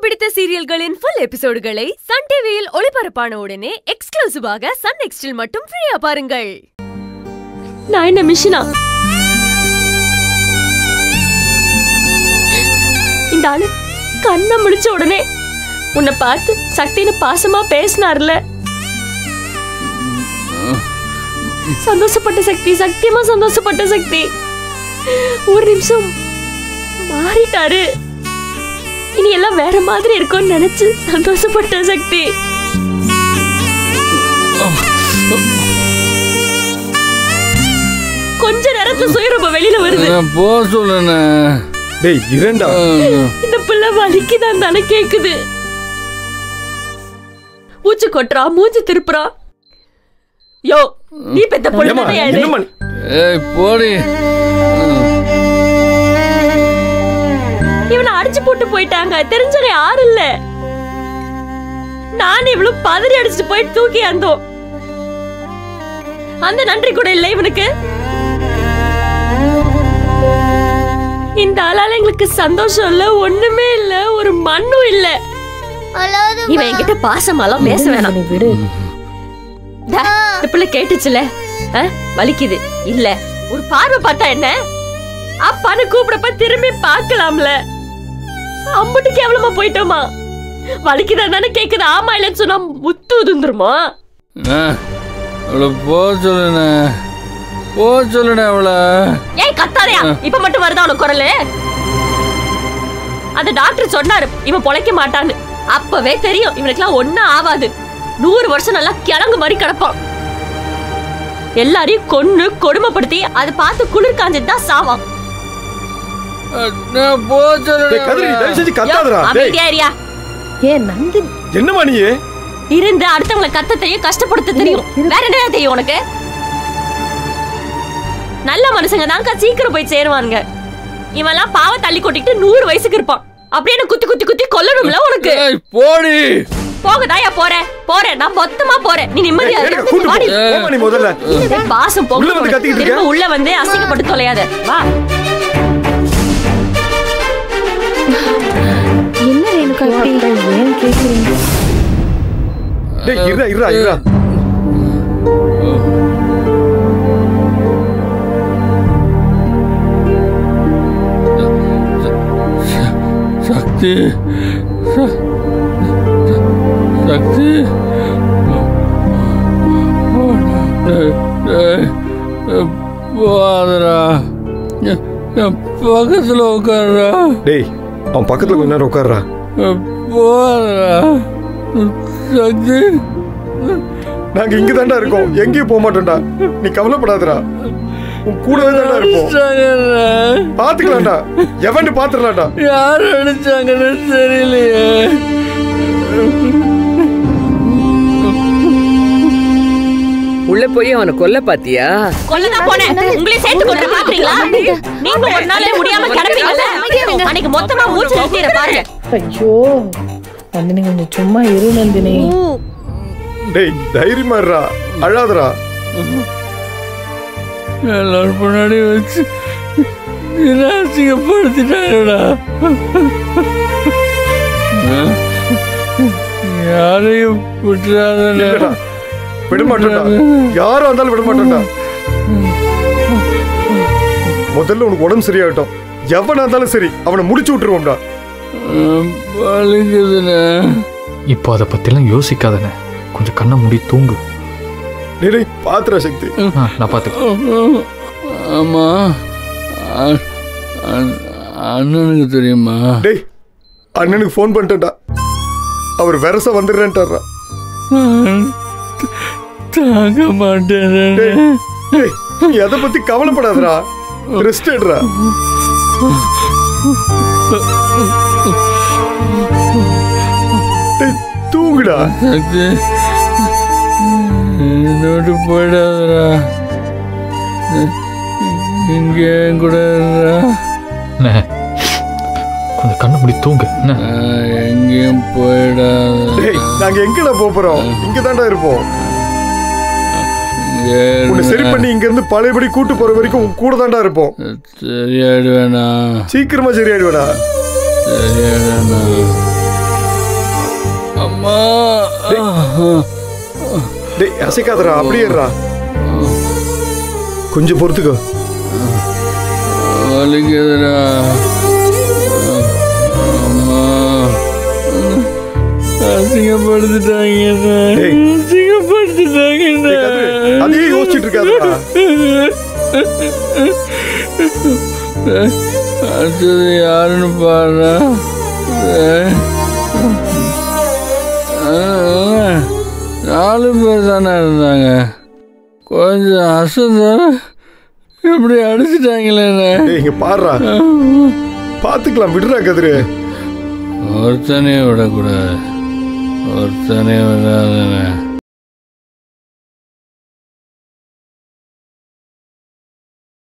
பிடித்த சீரியல்களின் full எபிசோடுகளை Sun டிவியில் ஒளிபரப்பான உடனே எக்ஸ்க்ளூசிவாக சன் நெக்ஸ்டில் மட்டும் ஃப்ரீயா பாருங்கள் நான் என்ன மிஷினா இந்த ஆளு கண்ணை முடிச்ச உடனே உன்னை பார்த்து சக்தின்னு பாசமா பேசினார்ல சந்தோஷப்பட்ட சக்தி சத்தியமா சந்தோஷப்பட்ட சக்தி ஒரு நிமிஷம் மாறிட்டாரு இனி எல்லாம் வேற மாதிரி இருக்கும்னு நினைச்சு சந்தோஷப்பட்ட சக்தி கொஞ்ச நேரத்துல சுயரூபம் வெளியில வருது நான் போக சொல்லுண்ணே டேய் இரண்டா இந்த பிள்ளை வலிக்குதான் தானே கேக்குது மூச்சு கொட்டுறா மூச்சு திருப்புறா யோ நீ பெத்த பொண்ணு ஏமா தானே இது? என்னம்மா ஏய் போடி இவனை அடிச்சு போட்டு போயிட்டாங்க தெரிஞ்சவங்க யாரும் இல்ல நான் இவ்வளவு பதறி அடிச்சுட்டு போய் தூக்கி அந்தோம் அந்த நன்றி கூட இல்ல இவனுக்கு இந்த ஆளால எங்களுக்கு சந்தோஷம் இல்ல ஒண்ணுமே இல்ல ஒரு மண்ணும் இல்ல இவன் என்கிட்ட பாசமாலாம் பேச வேணாம் விடு டா, இந்த பிள்ளை கேட்டுச்சுல ஆ, வலிக்குது இல்ல ஒரு பார்வை பார்த்தா என்ன அப்பான்னு கூப்பிடப்ப திரும்பி பார்க்கலாம்ல அம்புட்டு கேவலமா போயிட்டோமா வலிக்குதா தானே கேக்குது ஆமா இல்லைன்னு சொன்னா முத்து உதுந்துருமா அண்ணே, அவளை போக சொல்லுண்ணே போக சொல்லுண்ணே அவளை ஏய் கத்தாதையா இப்ப மட்டும் வருதா உனக்கு குரலு அந்த டாக்டர் சொன்னாரு இவன் பொழைக்க மாட்டான்னு அப்பவே தெரியும் இவனுக்குலாம் ஒண்ணும் ஆவாது நூறு வருஷம் நல்லா கிழங்கு மாதிரி கிடப்பான் எல்லாரையும் கொன்னு கொடுமைப்படுத்தி அதை பார்த்து குளிர் காஞ்சிட்டு தான் சாவான் அண்ணே, போக டேய் கதிரி சொல்லுண்ணே தயவு செஞ்சு கத்தாதடா டேய் அமைதியா இருயா ஏன் நந்தி என்னம்மா நீ இருந்து அடுத்தவங்களை கத்த தெரியும் கஷ்டப்படுத்த தெரியும் வேற என்ன தெரியும் உனக்கு நல்ல மனுஷங்க தான்க்கா சீக்கிரம் போய் சேருவானுங்க இவன்லாம் பாவ தள்ளி கொட்டிட்டு நூறு வயசுக்கு இருப்பான் அப்படியே என்ன குத்தி குத்தி குத்தி கொல்லணும்ல உனக்கு ஏய் போடி போகதாயா போறேன் போறேன் நான் மொத்தமா போறேன் நீ நிம்மதியா ஏய், இரு. கூட்டு போ. வாடி. போம்மா நீ முதல்ல ஏய், பாசம் உள்ள வந்து போக கத்திக்கிட்டு திரும்ப இருக்க? உள்ள வந்து அசிங்கப்பட்டு தொலையாத வா என்ன ரேணுகா இப்படி ஏன் கேக்குறீங்க டேய் இருடா இருடா இருடா சக்தி ச- சக்தி டேய், டேய், போகாதடா என் என் பக்கத்தில் உட்காருடா டேய் அவன் பக்கத்துல கொஞ்ச நேரம் உட்கார்றா போகாதடா சக்தி நாங்க இங்க தாண்டா இருக்கோம் எங்கேயும் போக மாட்டோம்டா நீ கவலைப்படாதடா உன் கூடவே தாண்டா இருப்போம் அடிச்சாங்கடா. பாத்துக்கலாம்டா எவன்னு பாத்துடலாம்டா யார் அடிச்சாங்கன்னு தெரியலையே உள்ள போய் அவனை கொல்ல பாத்தியா கொல்லதான் போனேன் உங்களையும் சேர்த்து கொண்டு பாக்குறீங்களா நீங்க ஒரு நாளே முடியாம கிடப்பீங்கல்ல அன்னைக்கு மொத்தமா மூச்சு நிறுத்திட பாருங்க ஐயோ நந்தினி கொஞ்சம் சும்மா இரு நந்தினி டேய் தைரியமா இருடா அழாதடா எல்லாரும் முன்னாடி வச்சு நிராசிக்கப்படுத்திட்டாங்கடா யாரையும் விட்டுறாதடா இல்லடா விட மாட்டோம்டா யாரும் வந்தாலும் விட மாட்டோம்டா முதல்ல உனக்கு உடம்பு சரியாகட்டும் எவனா இருந்தாலும் சரி அவனை முடிச்சு விட்டுருவோம்டா வலிக்குதுண்ணே இப்போ அதை பத்திலாம் யோசிக்காதண்ணே கொஞ்சம் கண்ணை மூடி தூங்கு டேய் டேய், பாத்துடா சக்தி ஆ, நான் பார்த்துக்கிறேன் ஆமா அ- அ- அண்ணனுக்கு தெரியுமா டேய் அண்ணனுக்கு ஃபோன் பண்ணிட்டேன்டா அவர் வெரச வந்துடுறேன்ட்டாரா தாங்க மாட்டேன் டேய் டேய் நீ எதை பத்தி கவலைப்படாதடா ரெஸ்ட் எடுறா டேய் தூங்குடா சக்தி என்னோட்டு போயிடாதடா இங்கே என் கூட இருடா. அண்ணே கொஞ்சம் கண்ணை மூடி தூங்கு என்ன நான் எங்கேயும் போயிடாத டேய் நாங்க எங்கடா போப் போறோம் இங்க தாண்டா இருப்போம் இங்கே உன்னை சரி பண்ணி இங்க இருந்து பழையபடி கூட்டு போற வரைக்கும் உன் கூட தாண்டா இருப்போம் சரியாயிடுவேண்ணா சீக்கிரமா சரியாயிடுவேடா சரியாயிடுவேண்ணா டேய் அசைக்காதடா அப்படியே இருடா கொஞ்சம் பொறுத்துக்கோ வலிக்குதுடா அம்மா அசிங்கப்படுத்திட்டாங்க டேய். அசிங்கப்படுத்திட்டாங்க டேய், கதிரு, அதையே யோசிச்சுட்டு இருக்காதடா அடுத்தது யாருன்னு பாரு நாலு பேர் தானே இருந்தாங்க கொஞ்சம் அசந்தான இப்படி அடிச்சிட்டாங்களே என்ன? டேய் இங்க பாருடா பாத்துக்கலாம் விடுறா கதிரு ஒருத்தனையும் விடக்கூடாது ஒருத்தனையும் விடாதன